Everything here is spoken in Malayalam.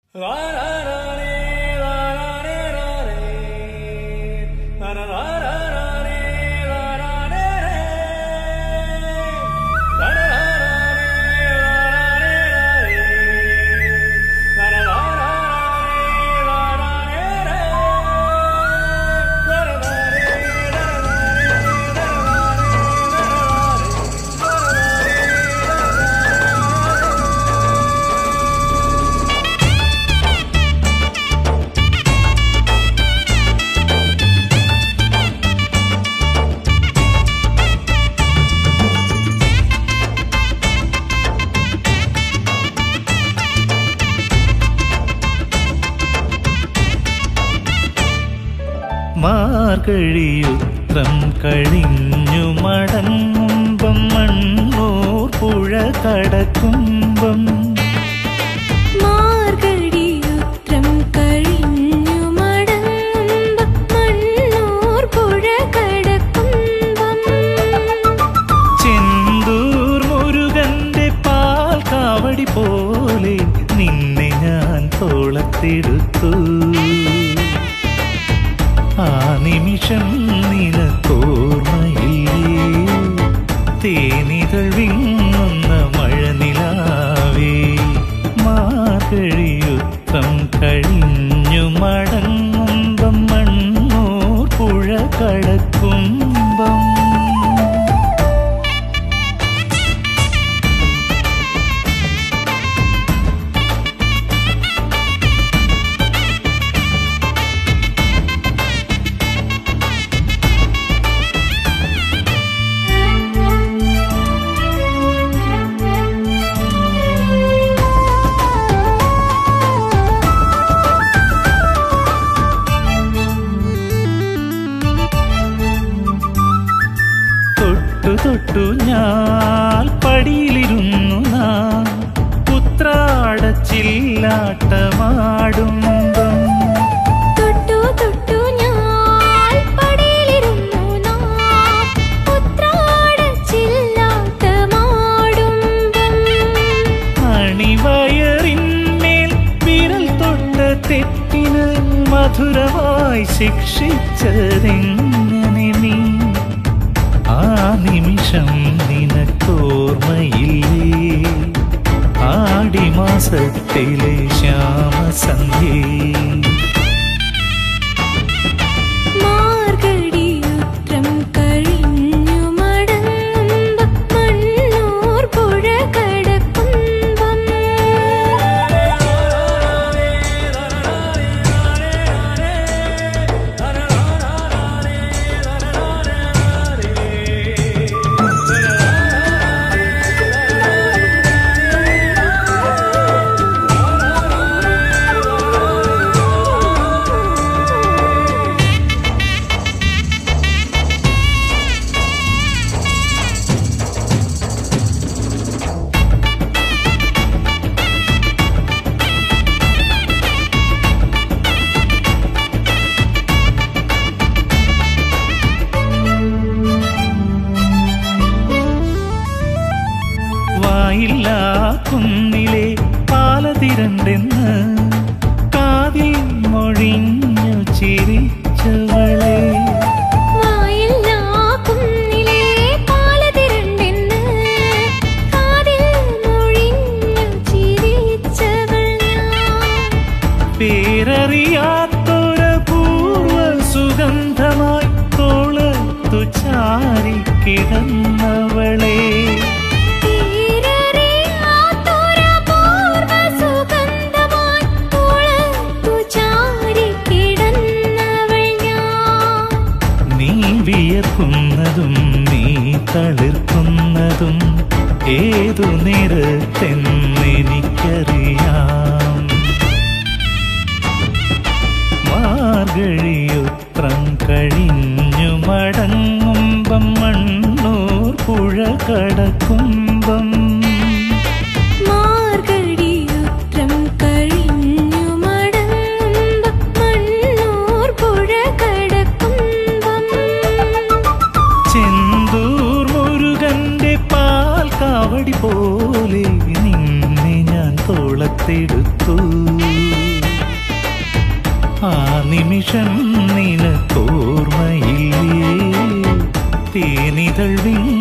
മാർഗഴിയുത്രം കഴിഞ്ഞു മടങ്ങുമ്പം മണ്ണൂർ പുഴ കടക്കുമ്പം മാർഗഴിയുത്രം കഴിഞ്ഞു മടങ്ങുമ്പം മണ്ണൂർ പുഴ കടക്കുമ്പം ചെന്തൂർ മുരുകന്റെ പാൽ കാവടി പോലെ നിന്നെ ഞാൻ തോളത്തെടുത്തു ആ നിമിഷം നിനക്കോർമ്മയില്ലേ തേനിതൾ വിങ്ങുന്ന മഴനിലാവേ മാർഗഴിയുത്തം കഴിഞ്ഞു മടങ്ങുമ്പം മണ്ണൂർ പുഴ കടക്കുമ്പം തൊട്ടു തൊട്ടു ഞാൻ പടിയിലിരുന്നു നാം പുത്രാടച്ചില്ലാട്ടമാടുമ്പം തൊട്ടു തൊട്ടു ഞാൻ പടിയിലിരുന്നു നാം ഉത്രാടച്ചില്ലാട്ടമാടുമ്പം അണിവയറിന്മേൽ വിരൽ തൊട്ട തെറ്റിന് മധുരമായി ശിക്ഷിച്ചതെങ്ങനെ നീ ആ നിമിഷം നിനക്കോർമ്മയില്ലേ ആടിമാസത്തിലെ ശ്യാമസന്ധ്യേ മാർഗഴിയുത്രം കഴിഞ്ഞു മടങ്ങുമ്പം മണ്ണൂർ പുഴ കടക്കുമ്പം വായില്ല കുന്നിലെ പാലതിരണ്ടെന്ന് കാതിൽ മൊഴിഞ്ഞു ചിരിച്ചവളെ വായില്ലാ കുന്നിലെ പാലതിരണ്ടെന്ന് കാതിൽ മൊഴിഞ്ഞു ചിരിച്ചവൾ ഞാൻ പേരറിയാത്തൊര പൂർവ സുഗന്ധമായി തോളത്തു ചാരി കിടന്നവളെ തീരറിയാത്തൊരപൂർവ സുഗന്ധമായി തോളത്തു ചാരിക്കിടന്നവൾ ഞാൻ. നീ വിയർക്കുന്നതും നീ തളിർക്കുന്നതും ഏതു നിറത്തെന്നെനിക്കറിയാം മാർഗഴിയുത്രം കഴിഞ്ഞു മടങ്ങുമ്പം മണ്ണൂർ പുഴ കടക്കുമ്പം മാർഗഴിയുത്രം കഴിഞ്ഞു മടങ്ങുമ്പം മണ്ണൂർ പുഴ കടക്കുമ്പം ചെന്തൂർ മുരുകന്റെ പാൽ കാവടി പോലെ നിന്നെ ഞാൻ തോളത്തെടുത്തു ആ നിമിഷം നിനക്കോർമ്മയില്ലേ തേനിതൾ വിങ്ങ